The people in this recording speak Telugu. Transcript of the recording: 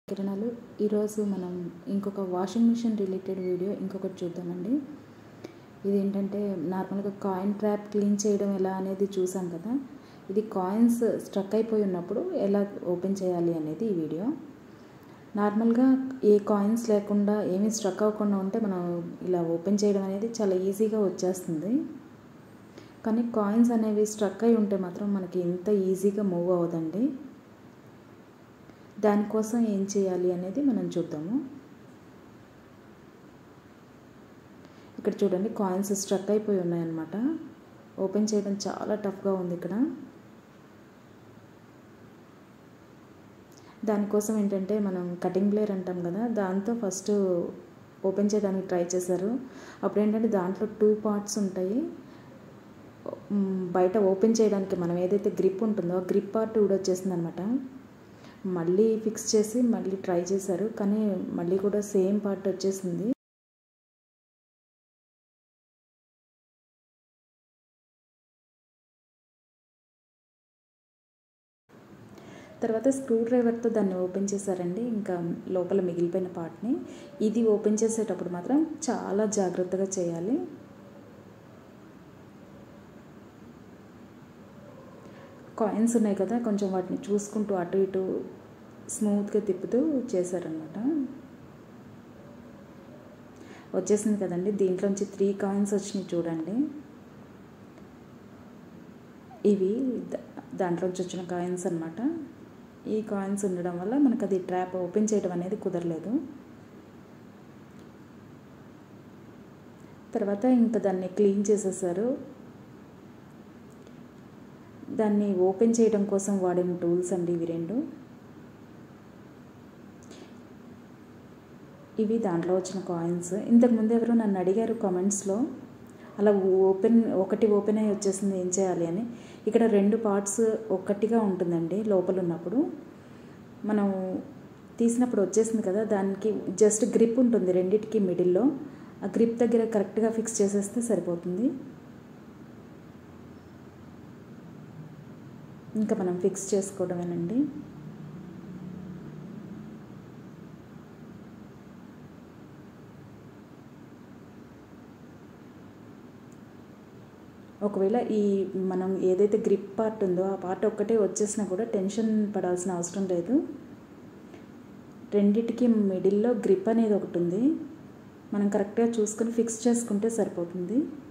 కిరణాలు ఈరోజు మనం ఇంకొక వాషింగ్ మిషన్ రిలేటెడ్ వీడియో ఇంకొకటి చూద్దామండి ఇది ఏంటంటే నార్మల్గా కాయిన్ ట్రాప్ క్లీన్ చేయడం ఎలా అనేది చూసాం కదా ఇది కాయిన్స్ స్ట్రక్ అయిపోయి ఉన్నప్పుడు ఎలా ఓపెన్ చేయాలి అనేది ఈ వీడియో నార్మల్గా ఏ కాయిన్స్ లేకుండా ఏమీ స్ట్రక్ అవ్వకుండా ఉంటే మనం ఇలా ఓపెన్ చేయడం అనేది చాలా ఈజీగా వచ్చేస్తుంది కానీ కాయిన్స్ అనేవి స్ట్రక్ అయి ఉంటే మాత్రం మనకి ఇంత ఈజీగా మూవ్ అవ్వదండి దానికోసం ఏం చేయాలి అనేది మనం చూద్దాము ఇక్కడ చూడండి కాయిన్స్ స్ట్రక్ అయిపోయి ఉన్నాయన్నమాట ఓపెన్ చేయడం చాలా టఫ్గా ఉంది ఇక్కడ దానికోసం ఏంటంటే మనం కటింగ్ ప్లేయర్ అంటాం కదా దాంతో ఫస్ట్ ఓపెన్ చేయడానికి ట్రై చేశారు అప్పుడు ఏంటంటే దాంట్లో టూ పార్ట్స్ ఉంటాయి బయట ఓపెన్ చేయడానికి మనం ఏదైతే గ్రిప్ ఉంటుందో ఆ గ్రిప్ పార్ట్ ఊడొచ్చేసింది అనమాట మళ్ళీ ఫిక్స్ చేసి మళ్ళీ ట్రై చేశారు కానీ మళ్ళీ కూడా సేమ్ పార్ట్ వచ్చేసింది తర్వాత స్క్రూ డ్రైవర్తో దాన్ని ఓపెన్ చేశారండి ఇంకా లోపల మిగిలిపోయిన పార్ట్ని ఇది ఓపెన్ చేసేటప్పుడు మాత్రం చాలా జాగ్రత్తగా చేయాలి కాయిన్స్ ఉన్నాయి కదా కొంచెం వాటిని చూసుకుంటూ అటు ఇటు స్మూత్గా తిప్పుతూ చేశారనమాట వచ్చేసింది కదండి దీంట్లోంచి త్రీ కాయిన్స్ వచ్చినాయి చూడండి ఇవి దాంట్లోంచి వచ్చిన కాయిన్స్ అనమాట ఈ కాయిన్స్ ఉండడం వల్ల మనకు అది ట్రాప్ ఓపెన్ చేయడం అనేది కుదరలేదు తర్వాత ఇంకా దాన్ని క్లీన్ చేసేసారు దాన్ని ఓపెన్ చేయడం కోసం వాడిన టూల్స్ అండి ఇవి రెండు ఇవి దాంట్లో వచ్చిన కాయిన్స్ ఇంతకుముందు ఎవరో నన్ను అడిగారు కామెంట్స్లో అలా ఓపెన్ ఒకటి ఓపెన్ అయ్యి వచ్చేసింది ఏం చేయాలి అని ఇక్కడ రెండు పార్ట్స్ ఒక్కటిగా ఉంటుందండి లోపల ఉన్నప్పుడు మనం తీసినప్పుడు వచ్చేసింది కదా దానికి జస్ట్ గ్రిప్ ఉంటుంది రెండింటికి మిడిల్లో ఆ గ్రిప్ దగ్గర కరెక్ట్గా ఫిక్స్ చేసేస్తే సరిపోతుంది ఇంకా మనం ఫిక్స్ చేసుకోవడమేనండి ఒకవేళ ఈ మనం ఏదైతే గ్రిప్ పార్ట్ ఉందో ఆ పార్ట్ ఒక్కటే వచ్చేసినా కూడా టెన్షన్ పడాల్సిన అవసరం లేదు రెండిటికి మిడిల్లో గ్రిప్ అనేది ఒకటి ఉంది మనం కరెక్ట్గా చూసుకొని ఫిక్స్ చేసుకుంటే సరిపోతుంది